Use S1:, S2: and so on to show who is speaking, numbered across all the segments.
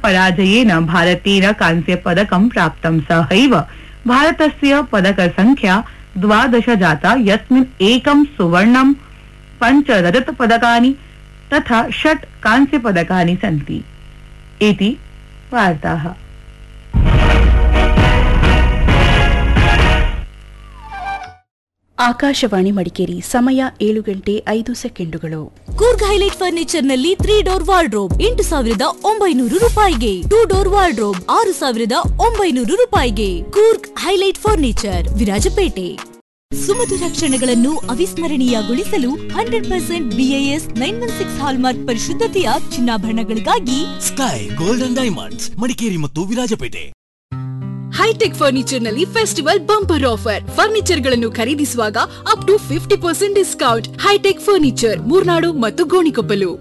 S1: पराजयेन भारतेन कांस्यपदकं प्राप्तं सहैव भारतस्य पदकसङ्ख्या द्वादश जाता यस्मिन् एकं सुवर्णं पञ्च रजतपदकानि तथा षट् कांस्यपदकानि सन्ति इति वार्ताः
S2: ಆಕಾಶವಾಣಿ ಮಡಿಕೇರಿ ಸಮಯ ಏಳು ಗಂಟೆ ಐದು ಸೆಕೆಂಡುಗಳು
S3: ಕೂರ್ಗ್ ಹೈಲೈಟ್ ಫರ್ನಿಚರ್ ನಲ್ಲಿ ತ್ರೀ ಡೋರ್ ವಾರ್ಡ್ರೋಬ್ ಎಂಟು ಸಾವಿರದ ಒಂಬೈನೂರು ರೂಪಾಯಿಗೆ ಟೂ ಡೋರ್ ವಾರ್ಡ್ರೋಬ್ ಆರು ಸಾವಿರದ ಒಂಬೈನೂರು ರೂಪಾಯಿಗೆ ಕೂರ್ಗ್ ಹೈಲೈಟ್ ಫರ್ನಿಚರ್ ವಿರಾಜಪೇಟೆ ಸುಮಧುರ ಕ್ಷಣಗಳನ್ನು ಅವಿಸ್ಮರಣೀಯಗೊಳಿಸಲು hundred percent BIS nine one six hallmark ಪರಿಶುದ್ಧತೆಯ ಚಿನ್ನಾಭರಣಗಳಿಗಾಗಿ
S4: ಸ್ಕೈ ಗೋಲ್ಡನ್ ಡೈಮಂಡ್ಸ್ ಮಡಿಕೇರಿ ಮತ್ತು ವಿರಾಜಪೇಟೆ
S5: ಹೈಟೆಕ್ ಫರ್ನಿಚರ್ ನಲ್ಲಿ ಫೆಸ್ಟಿವಲ್ ಬಂಪರ್ ಆಫರ್ ಫರ್ನಿಚರ್ ಗಳನ್ನು ಖರೀದಿಸುವಾಗ up to fifty percent discount hitech furniture Murnad ಮತ್ತು ಗೋಣಿಕೊಪ್ಪಲು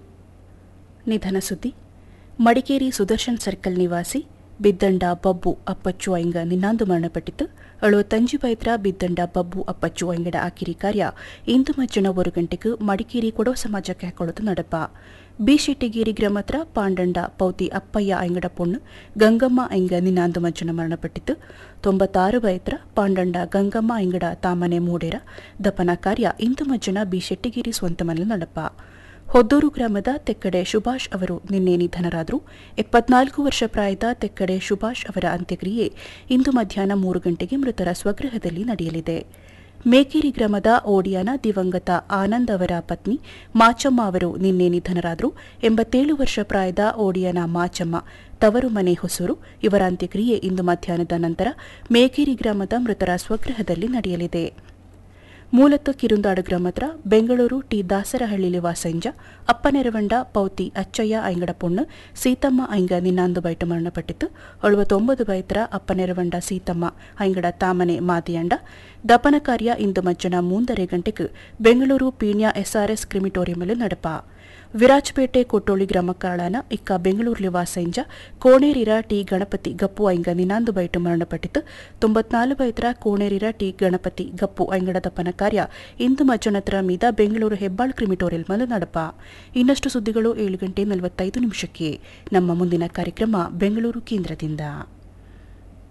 S2: ನಿಧನ ಸುದ್ದಿ ಮಡಿಕೇರಿ ಸುದರ್ಶನ್ ಸರ್ಕಲ್ ನಿವಾಸಿ ಬಿದ್ದಂಡ ಬಬ್ಬು ಅಪ್ಪಚ್ಚು ಐಂಗ ನಿನ್ನಾಂದು ಮರಣಪಟ್ಟಿತು ಅಳುವತ್ತಂಜು ಪೈತ್ರ ಬಿದ್ದಂಡ ಬಬ್ಬು ಅಪ್ಪಚ್ಚು ಐಂಗಡ ಆಕಿರಿ ಕಾರ್ಯ ಇಂದು ಮಜ್ಜನ ಒಂದು ಗಂಟೆಗೆ ಮಡಿಕೇರಿ ಕೊಡೋ ಸಮಾಜಕ್ಕೆ ಹಾಕೊಳ್ಳೋದು ನಡಪ ಬಿ ಶೆಟ್ಟಿಗೇರಿ ಗ್ರಾಮತ್ರ ಪಾಂಡಂಡ ಪೌತಿ ಅಪ್ಪಯ್ಯ ಐಂಗಡ ಪೊಣ್ಣು ಗಂಗಮ್ಮ ಐಂಗ ನಿನ್ನಾಂದು ಮಜ್ಜನ ಮರಣಪಟ್ಟಿತು ತೊಂಬತ್ತಾರು ಪೈತ್ರ ಪಾಂಡಂಡ ಗಂಗಮ್ಮ ಐಂಗಡ ತಾಮನೆ ಮೂಡೇರ ದಪನ ಕಾರ್ಯ ಇಂದು ಮಜ್ಜನ ಬಿ ಶೆಟ್ಟಿಗೇರಿ ಸ್ವಂತ ಮನೆ ನಡಪ ಹೊದ್ದೂರು ಗ್ರಾಮದ ತೆಕ್ಕಡೆ ಸುಭಾಷ್ ಅವರು ನಿನ್ನೆ ನಿಧನರಾದರು ಎಪ್ಪತ್ನಾಲ್ಕು ವರ್ಷ ಪ್ರಾಯದ ತೆಕ್ಕಡೆ ಸುಭಾಷ್ ಅವರ ಅಂತ್ಯಕ್ರಿಯೆ ಇಂದು ಮಧ್ಯಾಹ್ನ ಮೂರು ಗಂಟೆಗೆ ಮೃತರ ಸ್ವಗೃಹದಲ್ಲಿ ನಡೆಯಲಿದೆ ಮೇಕೇರಿ ಗ್ರಾಮದ ಓಡಿಯಾನ ದಿವಂಗತ ಆನಂದ್ ಅವರ ಪತ್ನಿ ಮಾಚಮ್ಮ ಅವರು ನಿನ್ನೆ ನಿಧನರಾದರು ಎಂಬತ್ತೇಳು ವರ್ಷ ಪ್ರಾಯದ ಓಡಿಯಾನ ಮಾಚಮ್ಮ ತವರು ಮನೆ ಹೊಸೂರು ಇವರ ಅಂತ್ಯಕ್ರಿಯೆ ಇಂದು ಮಧ್ಯಾಹ್ನದ ನಂತರ ಮೇಕೇರಿ ಗ್ರಾಮದ ಮೃತರ ಸ್ವಗೃಹದಲ್ಲಿ ನಡೆಯಲಿದೆ ಮೂಲತಃ ಕಿರುಂದಾಡು ಗ್ರಾಮತ್ರ ಬೆಂಗಳೂರು ಟಿ ದಾಸರಹಳ್ಳಿ ವಾಸಂಜ ಅಪ್ಪನೆರವಂಡ ಪೌತಿ ಅಚ್ಚಯ್ಯ ಐಂಗಡ ಪೊಣ್ಣು ಸೀತಮ್ಮ ಐಂಗ ನಿನ್ನಾಂದು ಬೈಟು ಮರಣಪಟ್ಟಿತು ಅಳುವತ್ತೊಂಬತ್ತು ಬೈತರ ಅಪ್ಪನೆರವಂಡ ಸೀತಮ್ಮ ಐಂಗಡ ತಾಮನೆ ಮಾದಿಯಂಡ ದಪನ ಕಾರ್ಯ ಇಂದು ಮಜ್ಜನ ಮೂಂದರೆ ಗಂಟೆಗೆ ಬೆಂಗಳೂರು ಪೀಣ್ಯ ಎಸ್ಆರ್ಎಸ್ ಕ್ರಿಮಿಟೋರಿಯಂಲು ನಡಪ ವಿರಾಜಪೇಟೆ ಕೊಟ್ಟೋಳಿ ಗ್ರಾಮಕಾಳನ ಇಕ್ಕ ಬೆಂಗಳೂರು ವಾಸಂಜ ಕೋಣೇರಿರ ಟಿ ಗಣಪತಿ ಗಪ್ಪು ಐಂಗ ನಿನಾಂದು ಬೈಟು ಮರಣಪಟ್ಟಿತು ತೊಂಬತ್ನಾಲ್ಕು ಬೈತರ ಕೋಣೇರಿರ ಟಿ ಗಣಪತಿ ಗಪ್ಪು ಐಂಗಡ ದಪ್ಪನ ಕಾರ್ಯ ಇಂದು ಮಜ್ಜನತ್ರ ಮೀದ ಬೆಂಗಳೂರು ಹೆಬ್ಬಾಳ್ ಕ್ರಿಮಿಟೋರಿಯಲ್ ಮಲು ನಡಪ ಇನ್ನಷ್ಟು ಸುದ್ದಿಗಳು ಏಳು ಗಂಟೆ ನಲವತ್ತೈದು ನಿಮಿಷಕ್ಕೆ ನಮ್ಮ ಮುಂದಿನ ಕಾರ್ಯಕ್ರಮ ಬೆಂಗಳೂರು ಕೇಂದ್ರದಿಂದ